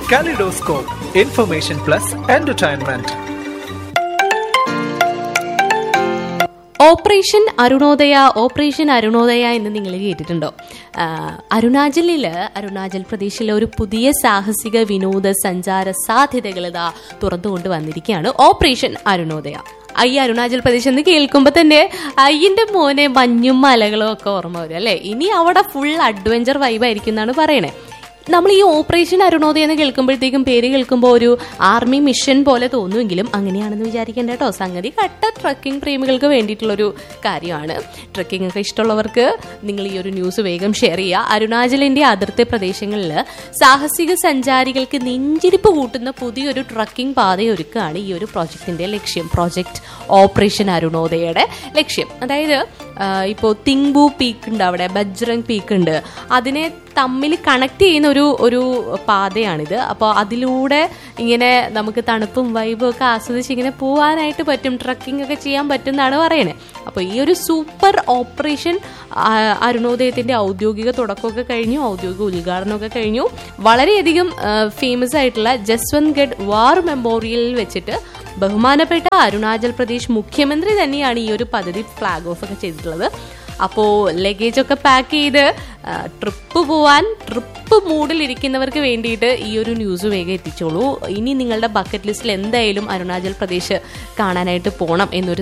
Kaleidoscope, information plus entertainment. Operation Arunodaya operation Arunodaya എന്ന് നിങ്ങൾ കേട്ടിട്ടുണ്ടോ ആ, അരുണാചലില് അരുണാചൽ പ്രദേശിലെ ഒരു പുതിയ സാഹസിക വിനോദ സഞ്ചാര സാധ്യതകൾ ഇതാ തുറന്നുകൊണ്ട് വന്നിരിക്കുകയാണ് ഓപ്പറേഷൻ അരുണോദയ ഈ അരുണാചൽ പ്രദേശ് എന്ന് കേൾക്കുമ്പോൾ തന്നെ അയ്യന്റെ മോനെ മഞ്ഞും മലകളും ഒക്കെ ഓർമ്മ വരും അല്ലെ ഇനി അവിടെ ഫുൾ അഡ്വഞ്ചർ വൈബായിരിക്കും എന്നാണ് പറയണേ നമ്മൾ ഈ ഓപ്പറേഷൻ അരുണോദയ എന്ന് കേൾക്കുമ്പോഴത്തേക്കും പേര് കേൾക്കുമ്പോൾ ഒരു ആർമി മിഷൻ പോലെ തോന്നുമെങ്കിലും അങ്ങനെയാണെന്ന് വിചാരിക്കേണ്ട കേട്ടോ സംഗതി കട്ട ട്രക്കിംഗ് പ്രേമികൾക്ക് വേണ്ടിയിട്ടുള്ളൊരു കാര്യമാണ് ട്രക്കിംഗ് ഒക്കെ ഇഷ്ടമുള്ളവർക്ക് നിങ്ങൾ ഈ ഒരു ന്യൂസ് വേഗം ഷെയർ ചെയ്യുക അരുണാചലിന്റെ അതിർത്തി പ്രദേശങ്ങളിൽ സാഹസിക സഞ്ചാരികൾക്ക് നെഞ്ചിരിപ്പ് കൂട്ടുന്ന പുതിയൊരു ട്രക്കിംഗ് പാത ഒരുക്കുകയാണ് ഈ ഒരു പ്രോജക്റ്റിന്റെ ലക്ഷ്യം പ്രോജക്റ്റ് ഓപ്പറേഷൻ അരുണോദയയുടെ ലക്ഷ്യം അതായത് ഇപ്പോൾ തിങ്ബു പീക്ക് ഉണ്ട് അവിടെ ബജ്രംഗ് പീക്ക് ഉണ്ട് അതിനെ തമ്മിൽ കണക്ട് ചെയ്യുന്ന ഒരു ഒരു പാതയാണിത് അപ്പോൾ അതിലൂടെ ഇങ്ങനെ നമുക്ക് തണുപ്പും വൈബും ഒക്കെ ആസ്വദിച്ച് ഇങ്ങനെ പോകാനായിട്ട് പറ്റും ട്രക്കിംഗ് ഒക്കെ ചെയ്യാൻ പറ്റും എന്നാണ് പറയണത് അപ്പോൾ ഈ ഒരു സൂപ്പർ ഓപ്പറേഷൻ ആ, അരുണോദയത്തിന്റെ ഔദ്യോഗിക തുടക്കമൊക്കെ കഴിഞ്ഞു ഔദ്യോഗിക ഉദ്ഘാടനമൊക്കെ കഴിഞ്ഞു വളരെയധികം ഫേമസ് ആയിട്ടുള്ള ജസ്വന്ത്ഗഡ് വാർ മെമ്മോറിയലിൽ വെച്ചിട്ട് ബഹുമാനപ്പെട്ട അരുണാചൽ പ്രദേശ് മുഖ്യമന്ത്രി തന്നെയാണ് ഈ ഒരു പദ്ധതി ഫ്ലാഗ് ഓഫ് ഒക്കെ ചെയ്തിട്ടുള്ളത് അപ്പോൾ ലഗേജ് ഒക്കെ പാക്ക് ചെയ്ത് ട്രിപ്പ് പോവാൻ ട്രിപ്പ് മൂഡിലിരിക്കുന്നവർക്ക് വേണ്ടിയിട്ട് ഈ ഒരു ന്യൂസ് വേഗം എത്തിച്ചോളൂ ഇനി നിങ്ങളുടെ ബക്കറ്റ് ലിസ്റ്റിൽ എന്തായാലും അരുണാചൽ പ്രദേശ് കാണാനായിട്ട് പോകണം എന്നൊരു